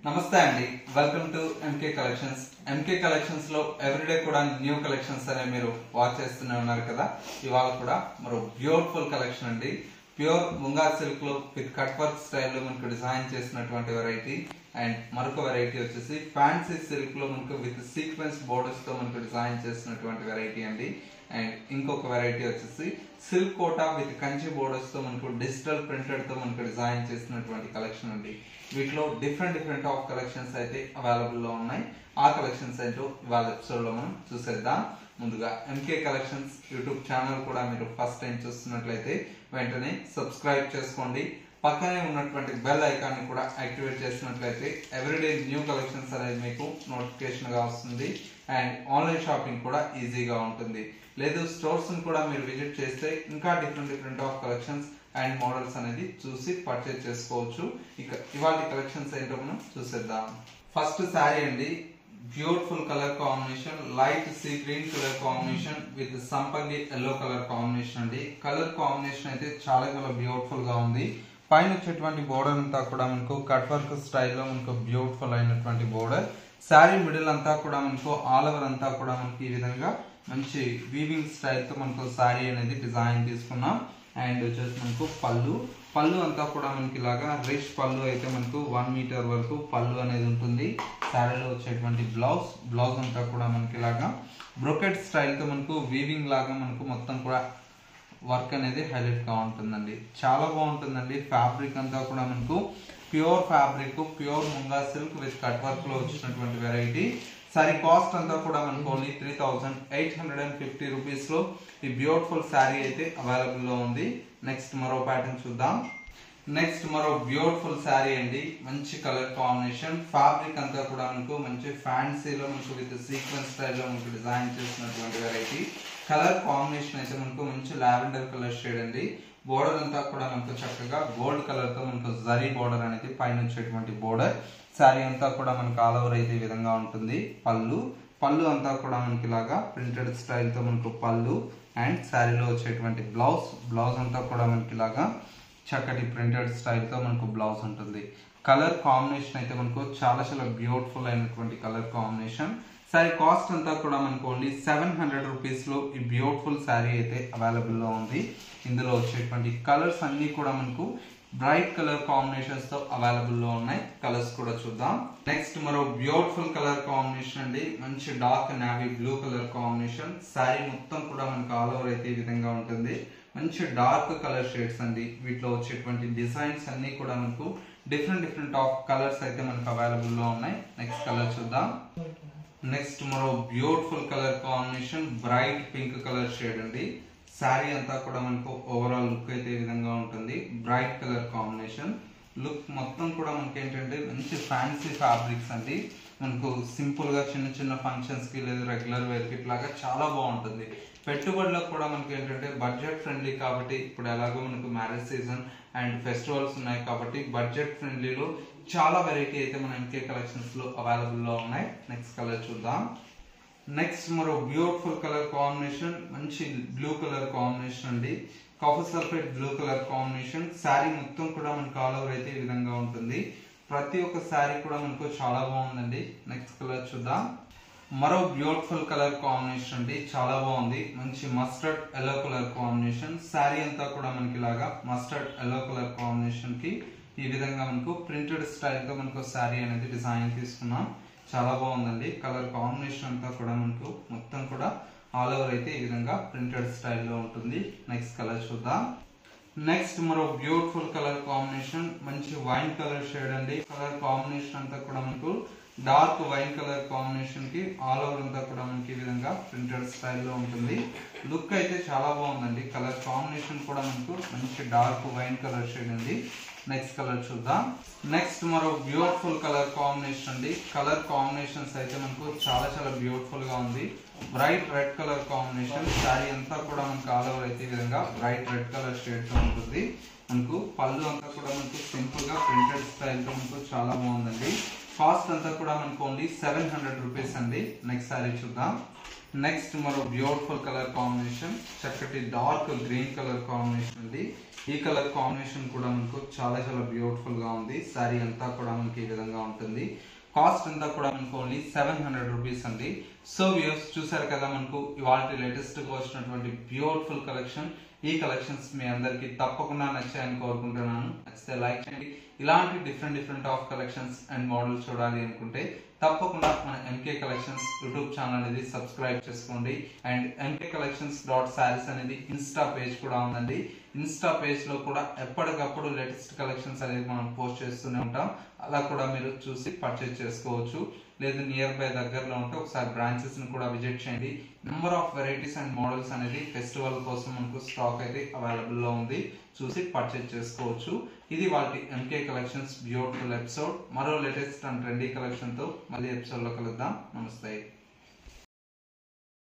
నమస్తే అండి welcome to MK collections MK collections లో ఎవ్రీడే కూడా న్యూ కలెక్షన్స్ అనేవి మీరు వాచ్ చేస్తూనే ఉన్నారు కదా ఇవాళ కూడా మరో బ్యూటిఫుల్ కలెక్షన్ అండి ప్యూర్ ముంగా సిల్క్ లో విత్ కట్ వర్క్ స్టైల్లో మనకు డిజైన్ చేసినటువంటి వెరైటీ అండ్ మరొక వెరైటీ వచ్చేసి ఫ్యాన్సీ సిల్క్ లో మనకు విత్ సీక్వెన్స్ బోర్డర్స్ తో మనకు డిజైన్ చేసినటువంటి వెరైటీ అండి అండ్ ఇంకొక వెరైటీ వచ్చేసి silk Kota with Kanchi borders తో మనకు డిజిటల్ ప్రింటెడ్ తో మనకు డిజైన్ చేసినటువంటి కలెక్షన్ అండి వీటిలో డిఫరెంట్ డిఫరెంట్ ఆఫ్ కలెక్షన్స్ అయితే అవైలబుల్ లో ఉన్నాయి ఆ కలెక్షన్స్ ఏంటో ఇవాళ ఎపిసోడ్ లో మనం చూసేద్దాం ముందుగా ఎంకే కలెక్షన్స్ యూట్యూబ్ ఛానల్ కూడా మీరు ఫస్ట్ టైం చూస్తున్నట్లయితే వెంటనే సబ్స్క్రైబ్ చేసుకోండి పక్కనే ఉన్నటువంటి బెల్ ఐకాన్ ని కూడా యాక్టివేట్ చేసినట్లయితే ఎవ్రీడే న్యూ కలెక్షన్స్ అనేది మీకు నోటిఫికేషన్ గా వస్తుంది అండ్ ఆన్లైన్ షాపింగ్ కూడా ఈజీగా ఉంటుంది లేదు స్టోర్స్ కూడా మీరు విజిట్ చేస్తే ఇంకా different different of collections and models అనేది చూసి పర్చేజ్ చేసుకోవచ్చు ఇక ఇవాళ కలెక్షన్స్ ఏంటో మనం చూసేద్దాం ఫస్ట్ శారీ అండి beautiful colour combination light sea green colour combination with సంపంగి ఎల్లో కలర్ కాంబినేషన్ అండి కలర్ కాంబినేషన్ అయితే చాలా చాలా బ్యూటిఫుల్ గా ఉంది పైన వచ్చేటువంటి బోర్డర్ అంతా కూడా మనకు కట్ వర్క్ స్టైల్లో మనకు బ్యూటిఫుల్ అయినటువంటి బోర్డర్ శారీ మిడిల్ అంతా కూడా మనకు ఆల్ ఓవర్ అంతా కూడా మనకి ఈ విధంగా మంచి వీవింగ్ స్టైల్ తో మనకు శారీ అనేది డిజైన్ తీసుకున్నాం అండ్ వచ్చేసి మనకు పళ్ళు పళ్ళు అంతా కూడా మనకి ఇలాగా రిచ్ పళ్ళు అయితే మనకు వన్ మీటర్ వరకు పళ్ళు అనేది ఉంటుంది శారీలో వచ్చేటువంటి బ్లౌజ్ బ్లౌజ్ అంతా కూడా మనకి ఇలాగా బ్రొకెట్ స్టైల్ తో మనకు వీవింగ్ లాగా మనకు మొత్తం కూడా వర్క్ అనేది హైలైట్ గా ఉంటుందండి చాలా బాగుంటుందండి ఫ్యాబ్రిక్ అంతా కూడా మనకు pure fabric pure munga silk with cut work లో వచ్చినటువంటి వెరైటీ సారీ కాస్ట్ అంతా కూడా మనకు only three thousand eight hundred and fifty rupees లో ఈ బ్యూటిఫుల్ శారీ అయితే అవైలబుల్ లో ఉంది నెక్స్ట్ మరో ప్యాటర్న్ చూద్దాం నెక్స్ట్ మరో బ్యూటిఫుల్ శారీ అండి మంచి కలర్ కాంబినేషన్ ఫ్యాబ్రిక్ అంతా కూడా మనకు మంచి ఫ్యాన్సీలో మనకు విత్ సీక్వెన్స్ స్టైల్లో మనకు డిజైన్ చేసినటువంటి వెరైటీ కలర్ కాంబినేషన్ అయితే మనకు మంచి లావెండర్ కలర్ షేడ్ అండి బోర్డర్ అంతా కూడా మనకు చక్కగా గోల్డ్ కలర్ తో మనకు జరీ బోర్డర్ అనేది పైన వచ్చేటువంటి బోర్డర్ శారీ అంతా కూడా మనకు ఆల్ ఓవర్ అయితే ఈ విధంగా ఉంటుంది పళ్ళు పళ్ళు అంతా కూడా మనకి ఇలాగా ప్రింటెడ్ స్టైల్ తో మనకు పళ్ళు అండ్ శారీలో వచ్చేటువంటి బ్లౌజ్ బ్లౌజ్ అంతా కూడా మనకి ఇలాగా చక్కటి ప్రింటెడ్ స్టైల్ తో మనకు బ్లౌజ్ ఉంటుంది కలర్ కాంబినేషన్ అయితే మనకు చాలా చాలా బ్యూటిఫుల్ అయినటువంటి కలర్ కాంబినేషన్ సారీ కాస్ట్ అంతా కూడా మనకు ఓన్లీ సెవెన్ హండ్రెడ్ రూపీస్ లో ఈ బ్యూటిఫుల్ శారీ అయితే అవైలబుల్ లో ఉంది ఇందులో వచ్చేటువంటి కలర్స్ అన్ని కూడా మనకు బ్రైట్ కలర్ కాంబినేషన్స్ తో అవైలబుల్ లో ఉన్నాయి కలర్స్ కూడా చూద్దాం నెక్స్ట్ మరో బ్యూటిఫుల్ కలర్ కాంబినేషన్ అండి మంచి dark navy blue colour combination sari మొత్తం కూడా మనకు ఆల్ ఓవర్ అయితే ఈ విధంగా ఉంటుంది మంచి డార్క్ కలర్ షేడ్స్ అండి వీటిలో వచ్చేటువంటి డిజైన్స్ అన్ని కూడా మనకు డిఫరెంట్ డిఫరెంట్ ఆఫ్ కలర్స్ అయితే మనకు అవైలబుల్ లో ఉన్నాయి నెక్స్ట్ కలర్ చూద్దాం నెక్స్ట్ మరో beautiful colour combination bright pink colour shade అండి శారీ అంతా కూడా మనకు ఓవరాల్ లుక్ అయితే ఈ విధంగా ఉంటుంది బ్రైట్ కలర్ కాంబినేషన్ లుక్ మొత్తం కూడా మనకి ఏంటంటే మంచి ఫ్యాన్సీ ఫ్యాబ్రిక్స్ అండి మనకు సింపుల్ గా చిన్న చిన్న ఫంక్షన్స్ కి లేదా రెగ్యులర్ వేర్ కి ఇట్లాగా చాలా బాగుంటుంది పెట్టుబడులకు కూడా మనకి ఏంటంటే బడ్జెట్ ఫ్రెండ్లీ కాబట్టి ఇప్పుడు ఎలాగో మనకు మ్యారేజ్ సీజన్ అండ్ ఫెస్టివల్స్ ఉన్నాయి కాబట్టి బడ్జెట్ ఫ్రెండ్లీలో చాలా వెరైటీ అయితే మన ఎంకే కలెక్షన్స్ లో అవైలబుల్ లో ఉన్నాయి నెక్స్ట్ కలర్ చూద్దాం నెక్స్ట్ మరో బ్యూటిఫుల్ కలర్ కాంబినేషన్ మంచి బ్లూ కలర్ కాంబినేషన్ అండి copper sulphate blue colour combination sari మొత్తం కూడా మనకు ఆల్ ఓవర్ అయితే ఈ విధంగా ఉంటుంది ప్రతి ఒక్క శారీ కూడా మనకు చాలా బాగుందండి నెక్స్ట్ కలర్ చూద్దాం మరో బ్యూటిఫుల్ కలర్ కాంబినేషన్ అండి చాలా బాగుంది మంచి mustard yellow colour combination sari అంతా కూడా మనకి ఇలాగా మస్టర్డ్ ఎల్లో కలర్ కాంబినేషన్ కి ఈ విధంగా మనకు ప్రింటెడ్ స్టైల్ తో మనకు శారీ అనేది డిజైన్ తీసుకున్నాం చాలా బాగుందండి కలర్ కాంబినేషన్ అంతా కూడా మనకు మొత్తం కూడా ఆల్ ఓవర్ అయితే ఈ విధంగా ప్రింటెడ్ స్టైల్లో ఉంటుంది నెక్స్ట్ కలర్ చూద్దాం నెక్స్ట్ మరో బ్యూటిఫుల్ కలర్ కాంబినేషన్ మంచి వైన్ కలర్ షేడ్ అండి కలర్ కాంబినేషన్ అంతా కూడా మనకు డార్క్ వైన్ కలర్ కాంబినేషన్ కి ఆల్ ఓవర్ అంతా కూడా మనకి ఈ విధంగా ప్రింటెడ్ స్టైల్లో ఉంటుంది లుక్ అయితే చాలా బాగుందండి కలర్ కాంబినేషన్ కూడా మనకు మంచి డార్క్ వైన్ కలర్ షేడ్ ఉంది నెక్స్ట్ కలర్ చూద్దాం నెక్స్ట్ మరో బ్యూటిఫుల్ కలర్ కాంబినేషన్ అండి కలర్ కాంబినేషన్స్ అయితే మనకు చాలా చాలా బ్యూటిఫుల్ గా ఉంది bright red colour combination sari అంతా కూడా మనకు ఆల్ ఓవర్ అయితే ఈ విధంగా బ్రైట్ రెడ్ కలర్ షేడ్ తో ఉంటుంది మనకు పళ్ళు అంతా కూడా మనకు సింపుల్ గా ప్రింటెడ్ స్టైల్ తో మనకు చాలా బాగుందండి కాస్ట్ అంతా కూడా మనకు ఓన్లీ సెవెన్ హండ్రెడ్ రూపీస్ అండి నెక్స్ట్ శారీ చూద్దాం నెక్స్ట్ మరో బ్యూటిఫుల్ కలర్ కాంబినేషన్ చక్కటి డార్క్ గ్రీన్ కలర్ కాంబినేషన్ ఉంది ఈ కలర్ కాంబినేషన్ కూడా మనకు చాలా చాలా బ్యూటిఫుల్ గా ఉంది సారీ అంతా కూడా మనకి ఈ విధంగా ఉంటుంది కాస్ట్ అంతా కూడా మనకు ఓన్లీ సెవెన్ హండ్రెడ్ రూపీస్ అండి సో వ్యూస్ చూసారు కదా మనకు ఇవాళ లేటెస్ట్ గా వచ్చినటువంటి బ్యూటిఫుల్ కలెక్షన్ ఈ కలెక్షన్స్ మీ అందరికి తప్పకుండా నచ్చాయని కోరుకుంటున్నాను నచ్చితే లైక్ చేయండి ఇలాంటి different different of collections and models చూడాలి అనుకుంటే తప్పకుండా మన ఎంకే కలెక్షన్స్ యూట్యూబ్ ఛానల్ అనేది సబ్స్క్రైబ్ చేసుకోండి and MK collections dot sarees అనేది ఇన్స్టా పేజ్ కూడా ఉందండి ఇన్స్టా పేజ్ లో కూడా ఎప్పటికప్పుడు లేటెస్ట్ కలెక్షన్స్ అనేది మనం పోస్ట్ చేస్తూనే ఉంటాం అలా కూడా మీరు చూసి పర్చేజ్ చేసుకోవచ్చు లేదు నియర్ బై దగ్గరలో ఉంటే ఒకసారి బ్రాంచెస్ ని కూడా విజిట్ చేయండి number of varieties and models అనేది ఫెస్టివల్ కోసం మనకు స్టాక్ అయితే అవైలబుల్ లో ఉంది చూసి పర్చేజ్ చేసుకోవచ్చు ఇది వాటి ఎంకే కలెక్షన్స్ బ్యూటిఫుల్ ఎపిసోడ్ మరో లేటెస్ట్ అండ్ ట్రెండీ కలెక్షన్ తో మళ్ళీ ఎపిసోడ్ లో కలుద్దాం నమస్తే